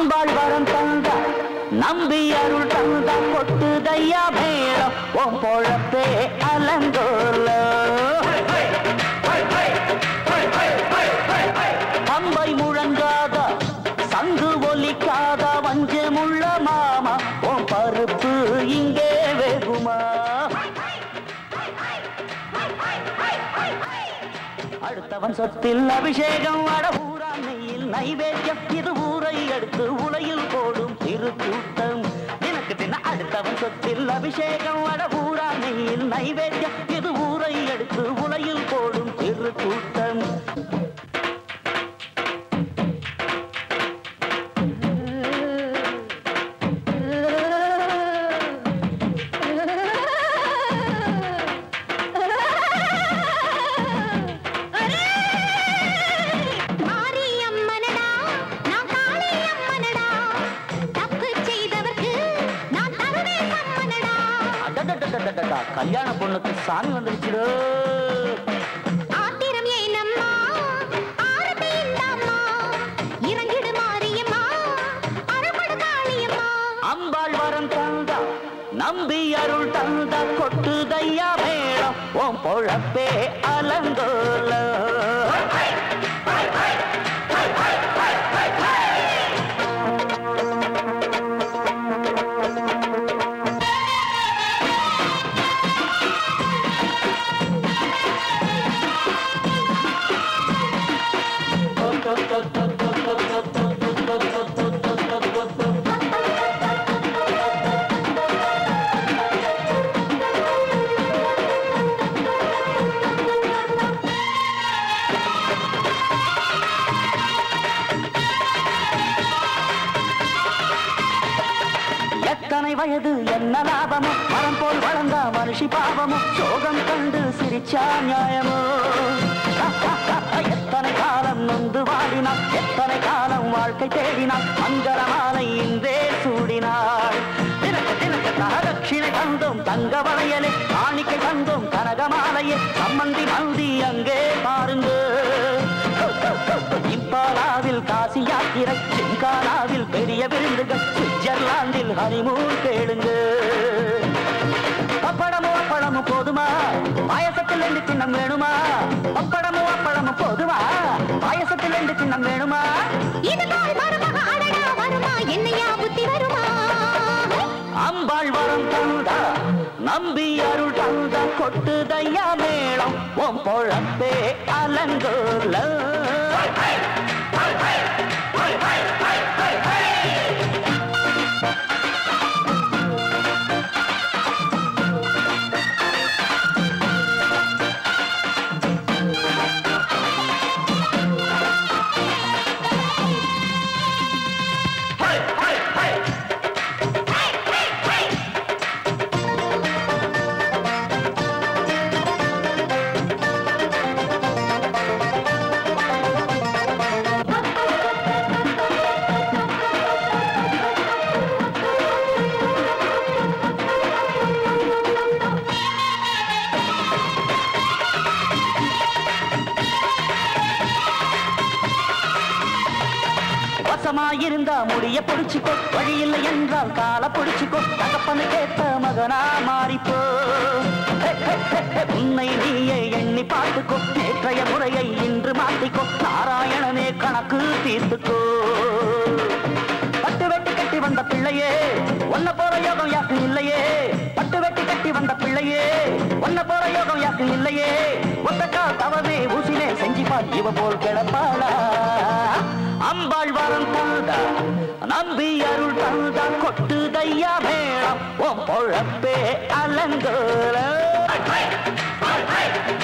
அம்பாள் வரம் தந்தா நம்பி அருள் தந்தா கொட்டுதையா மேளம் உன் பொழப்பே அலங்கோல பம்பை முழங்காத சங்கு ஒலிக்காத வஞ்சமுள்ள மாமா உன் பருப்பு இங்கே வேகுமா அடுத்தவன் சொத்தில் அபிஷேகம் அட ஊராண்மையில் நைவேத்தியம் இது ஊரை அடுத்து உலையில் போடும் திருக்கூட்டம் எனக்கு தின அடுத்தவன் சொத்தில் அபிஷேகம் அட ஊராண்மையில் நைவேத்தியம் இது ஊரை அடுத்து உலையில் போடும் திருக்கூட்டம் மாரியம்மனடா நான் காளியம்மனடா தப்பு செய்தவர்க்கு நான் தருவேன் சம்மனடா அடடடடடடடா, கல்யாண பொண்ணுக்கு சாமி வந்துருச்சுடோ ஆத்திரம் ஏனம்மா ஆரத்தி இந்தாம்மா இறங்கிடு மாரியம்மா அறப்படு காளியம்மா அம்பாள் வரம் தந்தா நம்பி அருள் தந்தா கொட்டுதையா மேளம் உன் பொழப்பே அலங்கோல எத்தனை வயது என்ன லாபமோ மரம் போல் வளர்ந்த மனுஷி பாவமோ சோகம் கண்டு சிரிச்சா நியாயமோ எத்தனை காலம் நொந்து வாடினாள் எத்தனை காலம் வாழ்க்கை தேடினாள் மங்கள மாலை இன்றே சூடினாள் தினக்கு தினக்கு தகதட்சிணை தந்தோம் தங்க வளையலே காணிக்கை தந்தோம் கனக மாலையே சம்மந்தி மந்தி அங்கே பாருங்க இம்பாலாவில் காசி யாத்திரை சிங்காலாவில் பெரிய விருந்துகள் சுவிட்சர்லாந்தில் ஹனிமூன் கேளுங்க அப்பளமும் அப்பளமும் போதுமா பாயசத்தில் ரெண்டு சின்னம் வேணுமா அப்பளமும் அப்பளமும் போதுமா பாயசத்தில் ரெண்டு சின்னம் வேணுமா இது போல் மருமக அடடா வருமா என்னையா புத்தி வருமா அம்பாள் வரம் தந்தா நம்பி அருள் தந்தா கொட்டுதையா மேளம் உன் பொழப்பே அலங்கோல வசமாயிருந்தா முடிய புடிச்சுக்கோ வழி இல்லை என்றால் கால புடிச்சுக்கோ தகப்பனு கேட்ட மகனா மாறிப்போ ஹே, ஹே, ஹே, ஹே, உன்னை நீயே எண்ணி பார்த்துக்கோ நேற்றைய முறையை இன்று மாத்திக்கோ நாராயணனே கணக்கு தீர்த்துக்கோ பட்டு வெட்டி கட்டி வந்த பிள்ளையே ஒன்ன போற யோகம் யாக்கு இல்லையே பட்டு வெட்டி கட்டி வந்த பிள்ளையே ஒன்ன போற யோகம் யாக்கு இல்லையே ஒத்தக்கா தவமே ஊசிலே செஞ்சு பார் இவ போல் கிடப்பாளா அம்பாள் வரம் தந்தா நம்பி அருள் தந்தா கொட்டுதையா மேளம் உன் பொழப்பே அலங்கோல